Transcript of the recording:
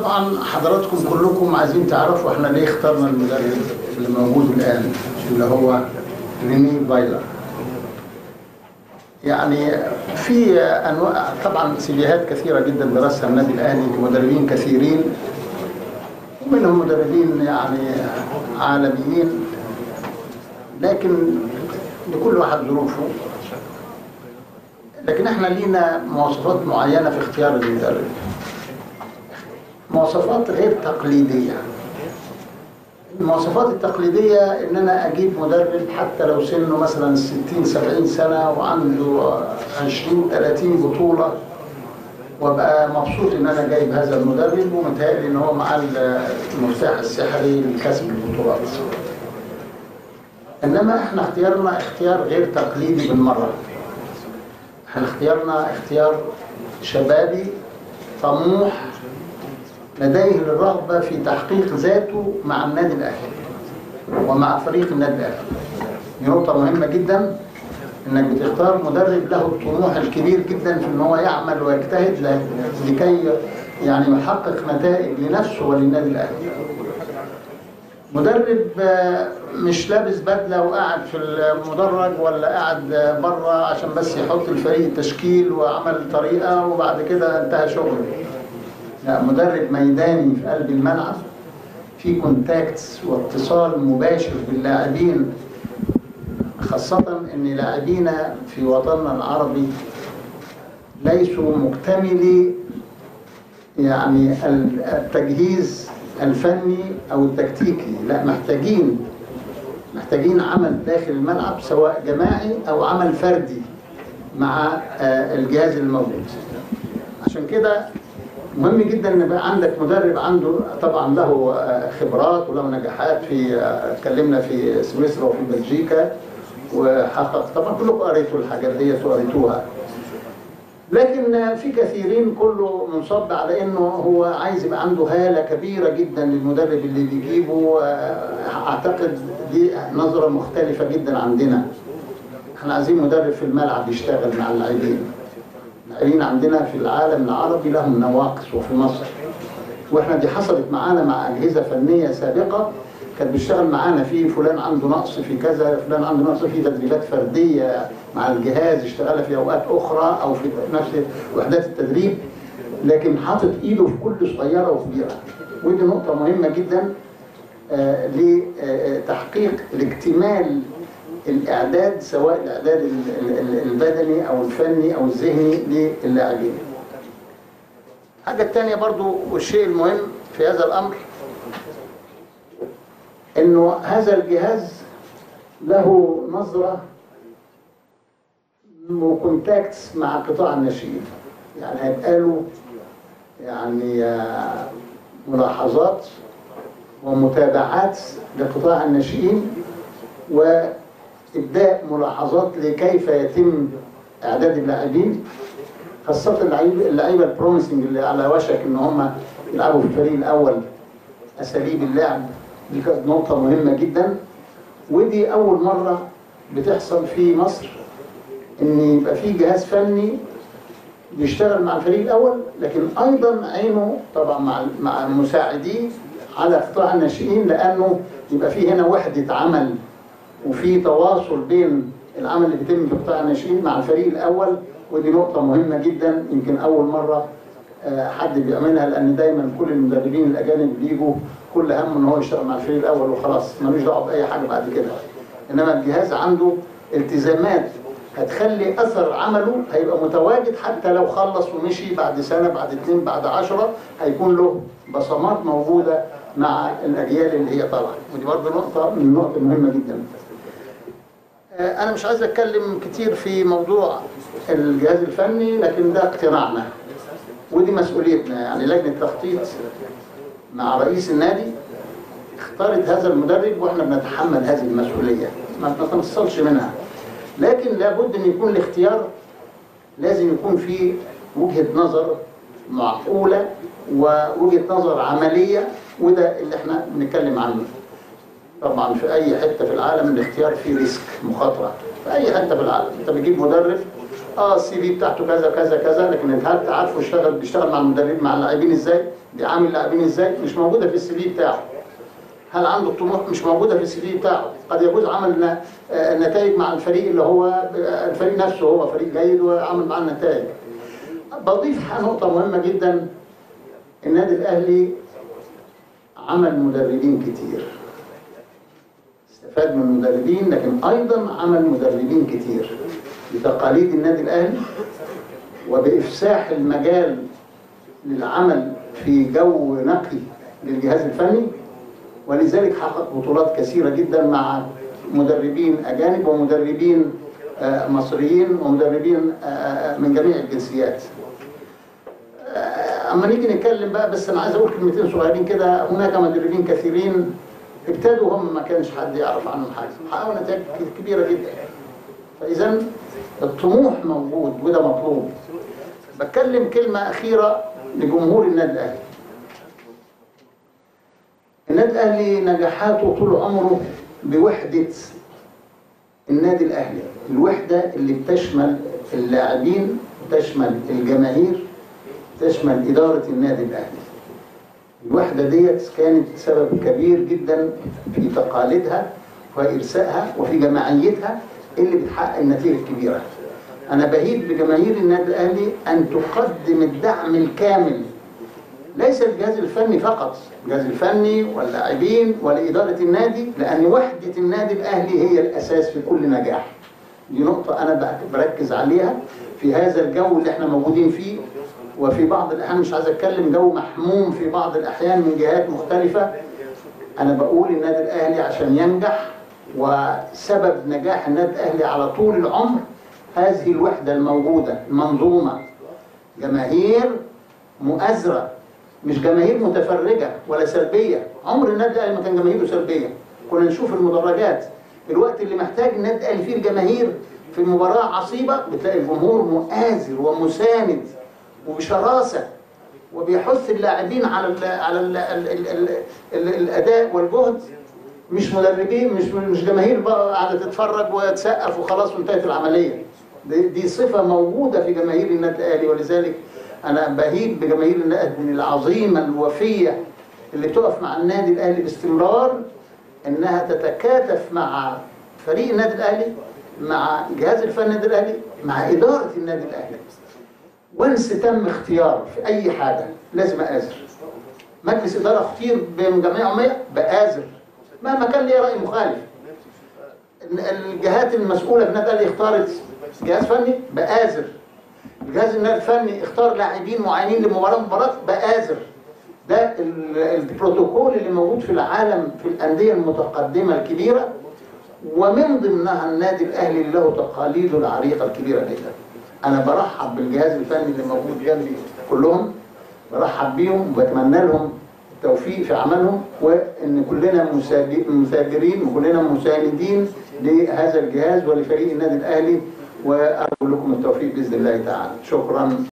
طبعا حضراتكم كلكم عايزين تعرفوا احنا ليه اخترنا المدرب اللي موجود الان اللي هو ريني فايلر يعني في انواع طبعا سيفيهات كثيره جدا درسها النادي الاهلي لمدربين كثيرين ومنهم مدربين يعني عالميين لكن لكل واحد ظروفه لكن احنا لينا مواصفات معينه في اختيار المدرب مواصفات غير تقليديه المواصفات التقليدية إن أنا أجيب مدرب حتى لو سنه مثلا 60 70 سنة وعنده 20 30 بطولة وابقى مبسوط إن أنا جايب هذا المدرب ومتهيألي إن هو معاه المفتاح السحري لكسب البطولات. إنما إحنا اختيارنا اختيار غير تقليدي بالمرة. إحنا اختيارنا اختيار شبابي طموح لديه الرغبة في تحقيق ذاته مع النادي الأهلي ومع فريق النادي الأهلي دي نقطة مهمة جدا إنك بتختار مدرب له الطموح الكبير جدا في إن هو يعمل ويجتهد لكي يعني يحقق نتائج لنفسه وللنادي الأهلي مدرب مش لابس بدلة وقاعد في المدرج ولا قاعد بره عشان بس يحط الفريق تشكيل وعمل طريقة وبعد كده انتهى شغله لا مدرب ميداني في قلب الملعب في كونتاكتس واتصال مباشر باللاعبين خاصة ان لاعبينا في وطننا العربي ليسوا مكتملي يعني التجهيز الفني او التكتيكي لا محتاجين محتاجين عمل داخل الملعب سواء جماعي او عمل فردي مع الجهاز الموجود عشان كده مهم جدا ان يبقى عندك مدرب عنده طبعا له خبرات وله نجاحات في اتكلمنا في سويسرا وفي بلجيكا وحقق طبعا كلكم قريتوا الحاجات ديت وقريتوها لكن في كثيرين كله منصب على انه هو عايز يبقى عنده هاله كبيره جدا للمدرب اللي بيجيبه اعتقد دي نظره مختلفه جدا عندنا احنا عايزين مدرب في الملعب يشتغل مع اللاعبين اللاعبين عندنا في العالم العربي لهم نواقص وفي مصر واحنا دي حصلت معانا مع اجهزه فنيه سابقه كانت بتشتغل معانا في فلان عنده نقص في كذا فلان عنده نقص في تدريبات فرديه مع الجهاز اشتغل في اوقات اخرى او في نفس وحدات التدريب لكن حاطط ايده في كل صغيره وكبيره ودي نقطه مهمه جدا آه لتحقيق الاكتمال الاعداد سواء الاعداد البدني او الفني او الذهني للاعبين. الحاجه الثانيه برضو والشيء المهم في هذا الامر انه هذا الجهاز له نظره وكونتاكتس مع قطاع الناشئين يعني هيبقى له يعني ملاحظات ومتابعات لقطاع الناشئين وابداء ملاحظات لكيف يتم اعداد اللاعبين خاصه اللعيبه البروميسنج اللي على وشك ان هم يلعبوا في الفريق الاول اساليب اللعب دي كانت نقطة مهمة جدا ودي أول مرة بتحصل في مصر إن يبقى في جهاز فني بيشتغل مع الفريق الأول لكن أيضا عينه طبعا مع مع مساعديه على قطاع الناشئين لأنه يبقى في هنا وحدة عمل وفي تواصل بين العمل اللي بيتم في قطاع الناشئين مع الفريق الأول ودي نقطة مهمة جدا يمكن أول مرة حد بيعملها لان دايما كل المدربين الاجانب بيجوا كل همه ان هو يشتغل مع الفريق الاول وخلاص ملوش دعوه باي حاجه بعد كده انما الجهاز عنده التزامات هتخلي اثر عمله هيبقى متواجد حتى لو خلص ومشي بعد سنه بعد اثنين بعد عشرة هيكون له بصمات موجوده مع الاجيال اللي هي طالعه ودي برضه نقطه من النقط المهمه جدا انا مش عايز اتكلم كتير في موضوع الجهاز الفني لكن ده اقتناعنا ودي مسؤوليتنا يعني لجنه تخطيط مع رئيس النادي اختارت هذا المدرب واحنا بنتحمل هذه المسؤوليه ما بنتنصلش منها لكن لابد ان يكون الاختيار لازم يكون فيه وجهه نظر معقوله ووجهه نظر عمليه وده اللي احنا بنتكلم عنه طبعا في اي حته في العالم الاختيار فيه ريسك مخاطره في اي حته في العالم انت بتجيب مدرب اه السي في بتاعته كذا كذا كذا لكن انت هل عارفه يشتغل بيشتغل مع المدرب مع اللاعبين ازاي بيعامل لاعبين ازاي مش موجوده في السي في بتاعه هل عنده الطموح مش موجوده في السي في بتاعه قد يجوز عمل ن- آه، نتائج مع الفريق اللي هو آه، الفريق نفسه هو فريق جيد وعمل معاه النتائج بضيف نقطه مهمه جدا النادي الاهلي عمل مدربين كتير استفاد من المدربين لكن ايضا عمل مدربين كتير بتقاليد النادي الاهلي وبافساح المجال للعمل في جو نقي للجهاز الفني ولذلك حقق بطولات كثيره جدا مع مدربين اجانب ومدربين آه، مصريين ومدربين آه، آه، من جميع الجنسيات. آه، اما نيجي نتكلم بقى بس انا عايز اقول كلمتين صغيرين كده هناك مدربين كثيرين ابتدوا هم ما كانش حد يعرف عنهم حاجه حققوا نتائج كبيره جدا فاذا الطموح موجود وده مطلوب بتكلم كلمه اخيره لجمهور النادي الاهلي النادي الاهلي نجاحاته طول عمره بوحده النادي الاهلي الوحده اللي بتشمل اللاعبين تشمل الجماهير تشمل اداره النادي الاهلي الوحده ديت كانت سبب كبير جدا في تقاليدها وارسائها وفي جماعيتها اللي بتحقق النتيجه الكبيره انا بهيد بجماهير النادي الاهلي ان تقدم الدعم الكامل ليس الجهاز الفني فقط الجهاز الفني واللاعبين ولإدارة النادي لأن وحدة النادي الأهلي هي الأساس في كل نجاح دي نقطة أنا بركز عليها في هذا الجو اللي احنا موجودين فيه وفي بعض الأحيان مش عايز أتكلم جو محموم في بعض الأحيان من جهات مختلفة أنا بقول النادي الأهلي عشان ينجح وسبب نجاح النادي الأهلي على طول العمر هذه الوحدة الموجودة المنظومة جماهير مؤازرة مش جماهير متفرجة ولا سلبية عمر النادي الأهلي ما كان جماهيره سلبية كنا نشوف المدرجات الوقت اللي محتاج النادي الأهلي فيه الجماهير في المباراة عصيبة بتلاقي الجمهور مؤازر ومساند وبشراسة وبيحث اللاعبين على ال على ال ال ال ال ال الأداء والجهد مش مدربين مش مش جماهير بقى قاعدة تتفرج وتسقف وخلاص وانتهت العملية دي, دي صفة موجودة في جماهير النادي الأهلي ولذلك أنا بهيب بجماهير النادي العظيمة الوفية اللي بتقف مع النادي الأهلي باستمرار إنها تتكاتف مع فريق النادي الأهلي مع جهاز الفني النادي الأهلي مع إدارة النادي الأهلي وانس تم اختيار في أي حاجة لازم أآزر مجلس إدارة اختير من جمعية عمومية بآزر مهما كان لي رأي مخالف الجهات المسؤولة في النادي الأهلي اختارت جهاز فني بآزر الجهاز النادي الفني اختار لاعبين معينين لمباراه مباراه بآزر ده ال- البروتوكول اللي موجود في العالم في الانديه المتقدمه الكبيره ومن ضمنها النادي الاهلي اللي له تقاليده العريقه الكبيره جدا انا برحب بالجهاز الفني اللي موجود جنبي كلهم برحب بيهم وبتمنى لهم التوفيق في عملهم وان كلنا مساج- مثابرين وكلنا مساندين لهذا الجهاز ولفريق النادي الاهلي وارجو لكم التوفيق باذن الله تعالى شكرا